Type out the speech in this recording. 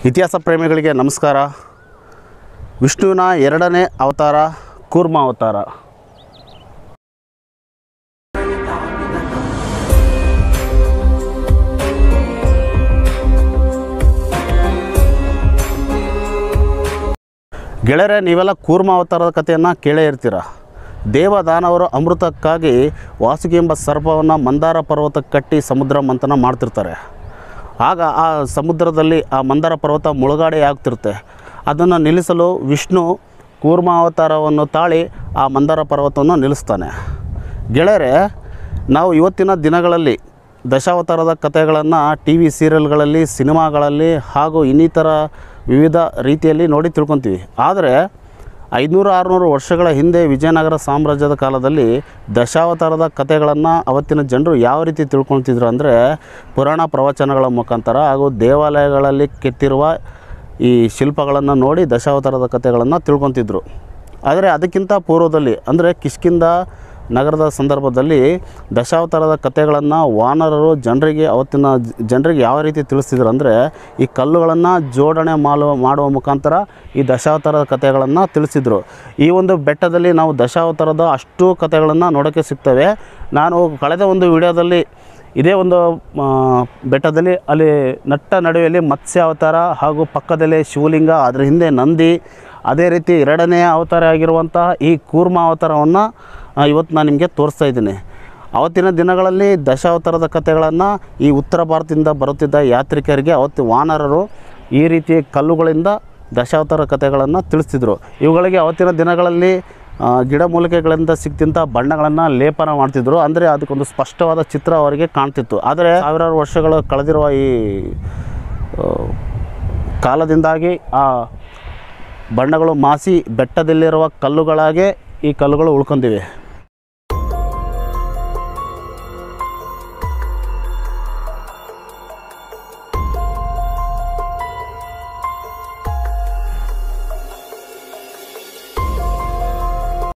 ಇತಿಹಾಸ ಪ್ರೇಮಿಗಳಿಗೆ ನಮಸ್ಕಾರ ವಿಷ್ಣುವಿನ ಎರಡನೇ ಅವತಾರ ಕೂರ್ಮ ಅವತಾರ ಗೆಳೆಯರೆ ನೀವೆಲ್ಲ ಕೂರ್ಮ ಅವತಾರದ ಕಥೆಯನ್ನು ಕೇಳೇ ಇರ್ತೀರ ದೇವದಾನವರು ಅಮೃತಕ್ಕಾಗಿ ವಾಸುಕಿ ಎಂಬ ಸರ್ಪವನ್ನು ಮಂದಾರ ಪರ್ವತಕ್ಕೆ ಕಟ್ಟಿ ಸಮುದ್ರ ಮಂಥನ ಮಾಡ್ತಿರ್ತಾರೆ ಆಗ ಆ ಸಮುದ್ರದಲ್ಲಿ ಆ ಮಂದಾರ ಪರ್ವತ ಮುಳುಗಡೆ ಆಗ್ತಿರುತ್ತೆ ಅದನ್ನು ನಿಲ್ಲಿಸಲು ವಿಷ್ಣು ಕೂರ್ಮ ಅವತಾರವನ್ನು ತಾಳಿ ಆ ಮಂದಾರ ಪರ್ವತವನ್ನು ನಿಲ್ಲಿಸ್ತಾನೆ ಗೆಳೆಯರೆ ನಾವು ಇವತ್ತಿನ ದಿನಗಳಲ್ಲಿ ದಶಾವತಾರದ ಕಥೆಗಳನ್ನು ಟಿ ವಿ ಸೀರಿಯಲ್ಗಳಲ್ಲಿ ಸಿನಿಮಾಗಳಲ್ಲಿ ಹಾಗೂ ಇನ್ನಿತರ ವಿವಿಧ ರೀತಿಯಲ್ಲಿ ನೋಡಿ ತಿಳ್ಕೊತೀವಿ ಆದರೆ ಐದುನೂರು ಆರುನೂರು ವರ್ಷಗಳ ಹಿಂದೆ ವಿಜಯನಗರ ಸಾಮ್ರಾಜ್ಯದ ಕಾಲದಲ್ಲಿ ದಶಾವತಾರದ ಕಥೆಗಳನ್ನು ಅವತ್ತಿನ ಜನರು ಯಾವ ರೀತಿ ತಿಳ್ಕೊಳ್ತಿದ್ರು ಅಂದರೆ ಪುರಾಣ ಪ್ರವಚನಗಳ ಮುಖಾಂತರ ಹಾಗೂ ದೇವಾಲಯಗಳಲ್ಲಿ ಕೆತ್ತಿರುವ ಈ ಶಿಲ್ಪಗಳನ್ನು ನೋಡಿ ದಶಾವತಾರದ ಕಥೆಗಳನ್ನು ತಿಳ್ಕೊತಿದ್ರು ಆದರೆ ಅದಕ್ಕಿಂತ ಪೂರ್ವದಲ್ಲಿ ಅಂದರೆ ಕಿಷ್ಕಿಂದ ನಗರದ ಸಂದರ್ಭದಲ್ಲಿ ದಶಾವತಾರದ ಕಥೆಗಳನ್ನು ವಾನರರು ಜನರಿಗೆ ಅವತ್ತಿನ ಜ- ಜನರಿಗೆ ಯಾವ ರೀತಿ ತಿಳಿಸ್ತಿದ್ರು ಅಂದರೆ ಈ ಕಲ್ಲುಗಳನ್ನು ಜೋಡಣೆ ಮಾಡುವ ಮಾಡುವ ಮುಖಾಂತರ ಈ ದಶಾವತಾರದ ಕಥೆಗಳನ್ನು ತಿಳಿಸಿದರು ಈ ಒಂದು ಬೆಟ್ಟದಲ್ಲಿ ನಾವು ದಶಾವತಾರದ ಅಷ್ಟು ಕಥೆಗಳನ್ನು ನೋಡೋಕ್ಕೆ ಸಿಗ್ತವೆ ನಾನು ಕಳೆದ ಒಂದು ವಿಡಿಯೋದಲ್ಲಿ ಇದೇ ಒಂದು ಆ, ಬೆಟ್ಟದಲ್ಲಿ ಅಲ್ಲಿ ನಟ್ಟ ನಡುವೆಯಲ್ಲಿ ಮತ್ಸ್ಯ ಅವತಾರ ಹಾಗೂ ಪಕ್ಕದಲ್ಲೇ ಶಿವಲಿಂಗ ಅದರ ಹಿಂದೆ ನಂದಿ ಅದೇ ರೀತಿ ಎರಡನೆಯ ಅವತಾರ ಆಗಿರುವಂತಹ ಈ ಕೂರ್ಮ ಅವತಾರವನ್ನು ಇವತ್ತು ನಾನು ನಿಮಗೆ ತೋರಿಸ್ತಾ ಇದ್ದೀನಿ ಅವತ್ತಿನ ದಿನಗಳಲ್ಲಿ ದಶಾವತಾರದ ಕಥೆಗಳನ್ನು ಈ ಉತ್ತರ ಭಾರತದಿಂದ ಬರುತ್ತಿದ್ದ ಯಾತ್ರಿಕರಿಗೆ ಅವತ್ತು ವಾನರರು ಈ ರೀತಿ ಕಲ್ಲುಗಳಿಂದ ದಶಾವತಾರ ಕಥೆಗಳನ್ನು ತಿಳಿಸ್ತಿದ್ರು ಇವುಗಳಿಗೆ ಅವತ್ತಿನ ದಿನಗಳಲ್ಲಿ ಆ, ಗಿಡಮೂಲಿಕೆಗಳಿಂದ ಸಿಕ್ತಿಂಥ ಬಣ್ಣಗಳನ್ನು ಲೇಪನ ಮಾಡ್ತಿದ್ರು ಅಂದರೆ ಅದಕ್ಕೊಂದು ಸ್ಪಷ್ಟವಾದ ಚಿತ್ರ ಅವರಿಗೆ ಕಾಣ್ತಿತ್ತು ಆದರೆ ಸಾವಿರಾರು ವರ್ಷಗಳು ಕಳೆದಿರುವ ಈ ಆ, ಕಾಲದಿಂದಾಗಿ ಆ ಬಣ್ಣಗಳು ಮಾಸಿ ಬೆಟ್ಟದಲ್ಲಿರುವ ಕಲ್ಲುಗಳಾಗೆ ಈ ಕಲ್ಲುಗಳು ಉಳ್ಕೊಂಡಿವೆ